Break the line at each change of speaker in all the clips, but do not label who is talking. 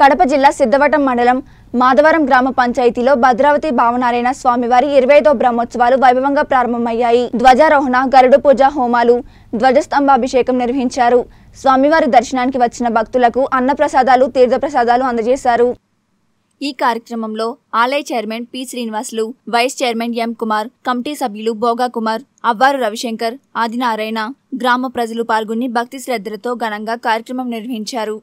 కడప జిల్లా సిద్ధవటం మండలం మాధవరం గ్రామ పంచాయతీలో భద్రావతి భావనారాయణ స్వామివారి ఇరవై ఐదో బ్రహ్మోత్సవాలు వైభవంగా ప్రారంభమయ్యాయి ధ్వజారోహణ గరుడు పూజ హోమాలు ధ్వజస్తంభాభిషేకం నిర్వహించారు స్వామివారి దర్శనానికి వచ్చిన భక్తులకు అన్నప్రసాదాలు తీర్థప్రసాదాలు అందజేశారు ఈ కార్యక్రమంలో ఆలయ chairman P Srinivasulu vice chairman M Kumar committee సభ్యులు భోగా కుమార్ అవ్వారు రవిశంకర్ ఆదినారాయణ గ్రామ ప్రజలు పాల్గొని భక్తి శ్రద్ధలతో ఘనంగా కార్యక్రమం నిర్వహించారు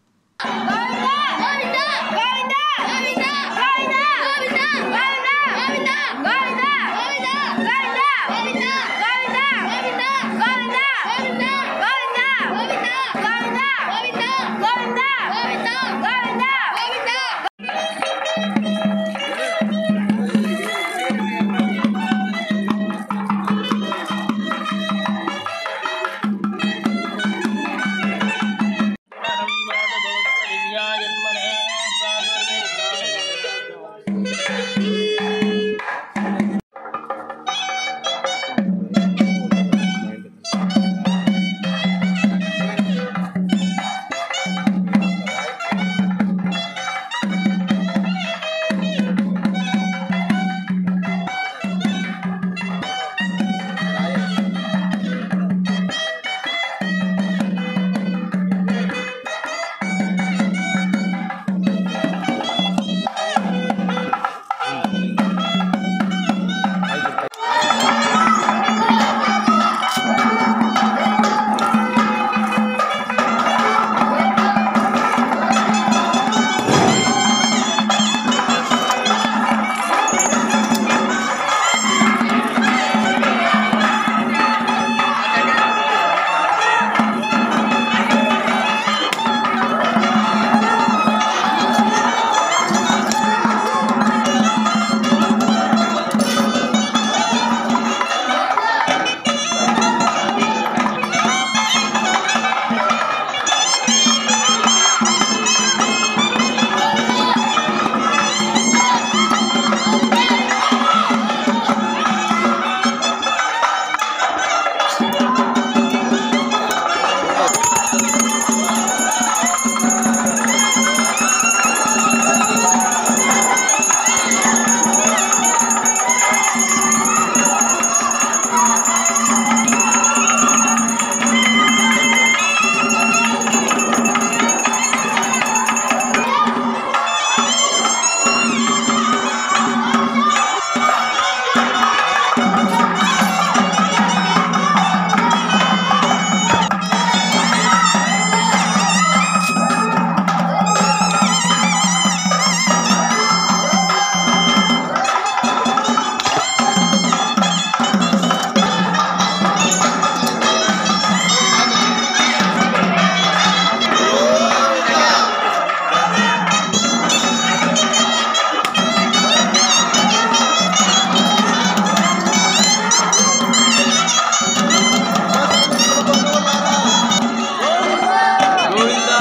గోవిందా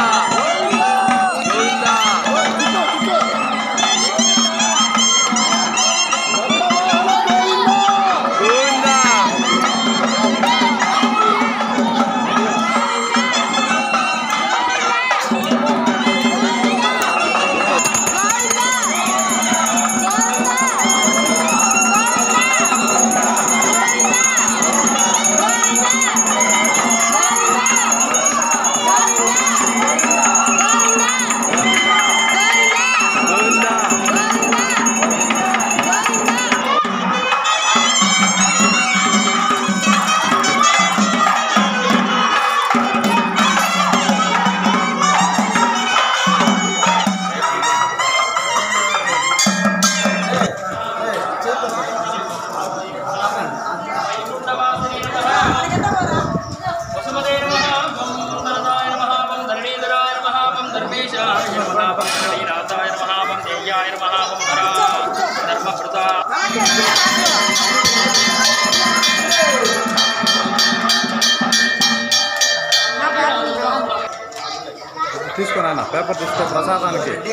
గోవిందా గోవిందా గోవిందా
వసుమతే నమః ఓం నరదాయ నమః ఓం ధరణీధరాయ నమః ఓం ధర్మేశాయ నమః ఓం ధరణీనాథాయ నమః ఓం దేయ్యాయ నమః ఓం ధరా ధర్మకృత
తీసుకురా పేపర్ తీసుకో ప్రసాదానికి